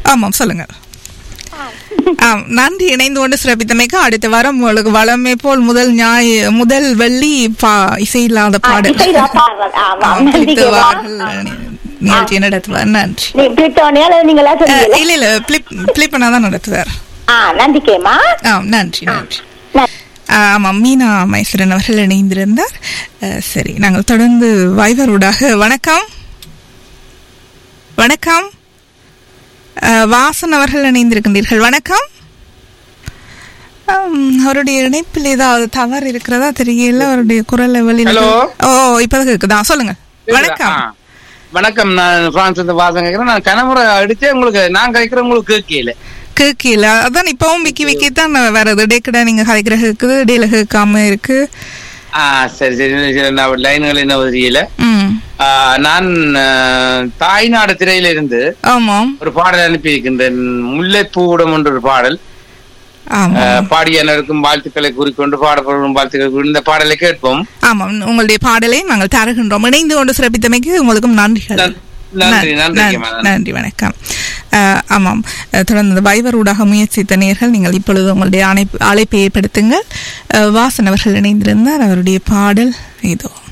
ஆமாம் சொல்லுங்க ஆம் நன்றி இணைந்து கொண்டு சிறப்பித்தமைக்கு அடுத்த வாரம் உங்களுக்கு வளமை போல் முதல் ஞாய் முதல் வெள்ளி பா இசையில்லாத பாடல் இசையில்லா பாடல். ஆமாம். ஆம், நன்றி, கிறிஸ்துவார்கள் கேவா. நிகழ்ச்சி நடத்துவார் நன்றி நீ பிரிட்டோனியா அல்லது நீங்களா அஹ், சொன்னீங்களா இல்ல இல்ல பிளிப் பிளிப் தான் நடத்துவார் ஆ நன்றி கேமா ஆம் நன்றி நன்றி நன்றி. ஆஹ் ஆமாம் மீனா மைசூரன் அவர்கள் இணைந்திருந்தார் அஹ், சரி நாங்கள் தொடர்ந்து வைவரூடாக வணக்கம் வணக்கம் அஹ், வாசன் அவர்கள் இணைந்திருக்கின்றீர்கள் வணக்கம் ஆம், அவருடைய இணைப்பில் ஏதாவது தவறு இருக்கிறதா தெரியல அவருடைய குரல் வெளியில Hello. ஓ இப்பதான் கேக்குதா சொல்லுங்க வணக்கம் ஆ. வணக்கம் நான் பிரான்ஸ் வந்து வாசம் கேட்கிறேன் நான் கனமுறை அடிச்சே உங்களுக்கு நான் கேட்கிறேன் உங்களுக்கு கேட்கல கேட்கல அதான் இப்பவும் விக்கி விக்கி தான் வருது டேக்கடா நீங்க கதைக்கிற கேக்குது இடையில கேட்காம இருக்கு ஆ சரி சரி சரி, நான் லைன்கள் என்ன தெரியல ம் ஆ, நான் ஆ, தாய்நாடு திரையில இருந்து ஆமாம் ஒரு பாடல் அனுப்பி இருக்கின்றேன் முல்லைப்பூடம் என்ற ஒரு பாடல் ஆ, ஆமாம் பாடிய அனைவருக்கும் வாழ்த்துக்களை கூறிக்கொண்டு பாடப்படும் வாழ்த்துக்களை கூறி இந்த பாடலை கேட்போம் ஆமாம் உங்களுடைய பாடலை நாங்கள் தருகின்றோம் இணைந்து கொண்டு சிறப்பித்தமைக்கு உங்களுக்கும் நன்றிகள் நன்- நன்றி, நன்றி, நன்றி, கேமா. நன்றி வணக்கம் அஹ், ஆமாம் அஹ், தொடர்ந்து இந்த வைவர் ஊடாக முயற்சித்த நேர்கள் நீங்கள் இப்பொழுது உங்களுடைய அழைப்பு அழைப்பை ஏற்படுத்துங்கள் அஹ், வாசன் அவர்கள் இணைந்திருந்தார் அவருடைய பாடல் இதோ